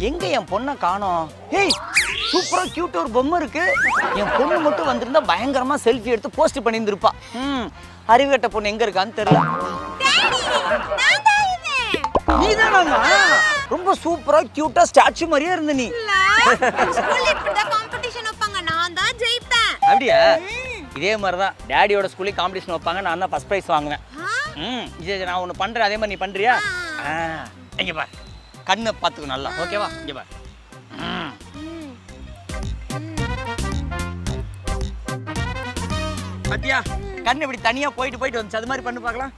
எங்க என் பொண்ணை காணோம் ஏய் சூப்பரா கியூட் ஒரு பொம்மை இருக்கு என் பொண்ணு மட்டும் வந்திருந்தா பயங்கரமா செல்ஃபி எடுத்து போஸ்ட் பண்ணியிருந்திருப்பா ம் அறிவுகட்ட பொண்ணு எங்க இருக்கான்னு தெரியல டாடி நான் தான் இது நீதானாமா ரொம்ப சூப்பரா கியூட்டா ஸ்டாச்சு மாதிரியே இருந்த நீ இல்ல ஸ்கூல்ல இப்படிதான் காம்படிஷன் வைப்பாங்க நான் தான் ஜெயிப்பேன் அப்படியா இதே மாதிரி தான் டேடியோட ஸ்கூல்லேயும் காம்படிஷன் வைப்பாங்க நான் தான் ஃபர்ஸ்ட் ப்ரைஸ் வாங்குவேன் ஆ? ம் இது நான் ஒன்று பண்ணுறேன் அதே மாதிரி நீ பண்ணுறியா ஆ இங்கே பார் கண்ணை பார்த்துக்கோ நல்லா ஓகேவா இங்கே பார் ம் ம். பாத்தியா கண்ணு இப்படி தனியா போயிட்டு போயிட்டு வந்துச்சு அது மாதிரி பண்ணு பார்க்கலாம்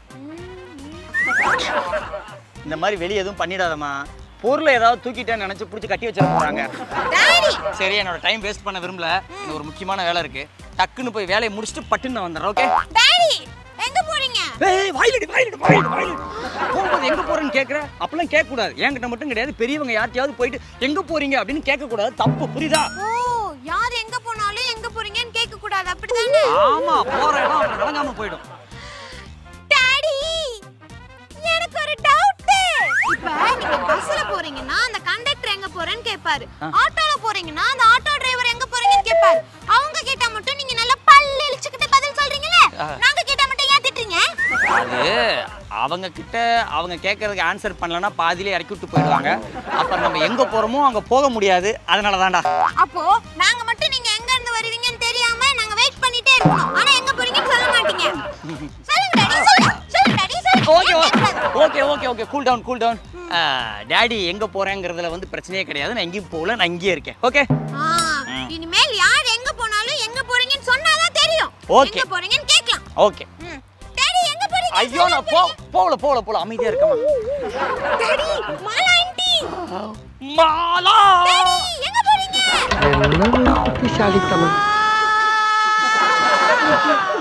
இந்த மாதிரி வெளியே எதுவும் பண்ணிடாதம்மா பொருளை ஏதாவது தூக்கிட்டேன்னு நினைச்சு பிடிச்சி கட்டி வச்சிட போறாங்க டாடி சரி என்னோட டைம் வேஸ்ட் பண்ண விரும்பல எனக்கு ஒரு முக்கியமான வேலை இருக்கு டக்குன்னு போய் வேலையை முடிச்சுட்டு பட்டுன்னு நான் வந்துடுறேன் ஓகே டாடி எங்க போறீங்க ஏய் வாயிலடி வாயிலடி வாயிலடி வாயிலடி போகும்போது எங்க போறேன்னு கேக்குற அப்பெல்லாம் கேட்க கூடாது என்கிட்ட மட்டும் கிடையாது பெரியவங்க யார்ட்டையாவது போயிட்டு எங்க போறீங்க அப்படின்னு கேட்க கூடாது தப்பு புரியுதா ஓ யார் எங்க போனாலும் எங்க போறீங்கன்னு கேட்க கூடாது அப்படிதானே ஆமா போற இடம் அப்புறம் விளங்காம போயிடும் டாடி எனக்கு ஒரு டவுட் இப்ப நீங்க பஸ்ல போறீங்கன்னா அந்த கண்டக்டர் எங்க போறேன்னு கேட்பாரு ஆட்டோல போறீங்கன்னா அந்த ஆட்டோ டிரைவர் எங்க போறீங்கன்னு கேட்பாரு அவங்க கேட்டா மட்டும் நீங்க நல்லா பல்லு இழிச்சுக்கிட்டு பதில் சொல்றீங்களே நாங்க கேட்டா மட்டும் ஏன் திட்டுறீங்க அது அவங்க கிட்ட அவங்க கேட்கறதுக்கு ஆன்சர் பண்ணலன்னா பாதியிலே இறக்கி விட்டு போயிடுவாங்க அப்புறம் நம்ம எங்க போறோமோ அங்க போக முடியாது அதனால தான்டா அப்போ நாங்க மட்டும் நீங்க எங்க இருந்து வருவீங்கன்னு தெரியாம நாங்க வெயிட் பண்ணிட்டே இருக்கணும் ஆனா எங்க போறீங்கன்னு சொல்ல மாட்டீங்க சொல்லுங்க டாடி சொல்லுங்க சொல்லுங்க டாடி சொல்லுங்க ஓகே ஏன் கேட்கக்கூடாது? Okay okay okay cool down cool down daddy எங்க போறேங்கிறதுல வந்து பிரச்சனையே கிடையாது நான் எங்கேயும் போகல நான் இங்கேயே இருக்கேன் ஓகே ஆ, இனிமேல் யார் எங்க போனாலும் எங்க போறீங்கன்னு சொன்னாதான் தெரியும் Okay. எங்க போறீங்கன்னு கேட்கலாம் ஓகே ம். டாடி எங்க போறீங்க ஐயோ நான் போ போகல போகல போகல அமைதியா இருக்கமா daddy Mala aunty Mala daddy எங்க போறீங்க என்ன புத்திசாலித்தனம்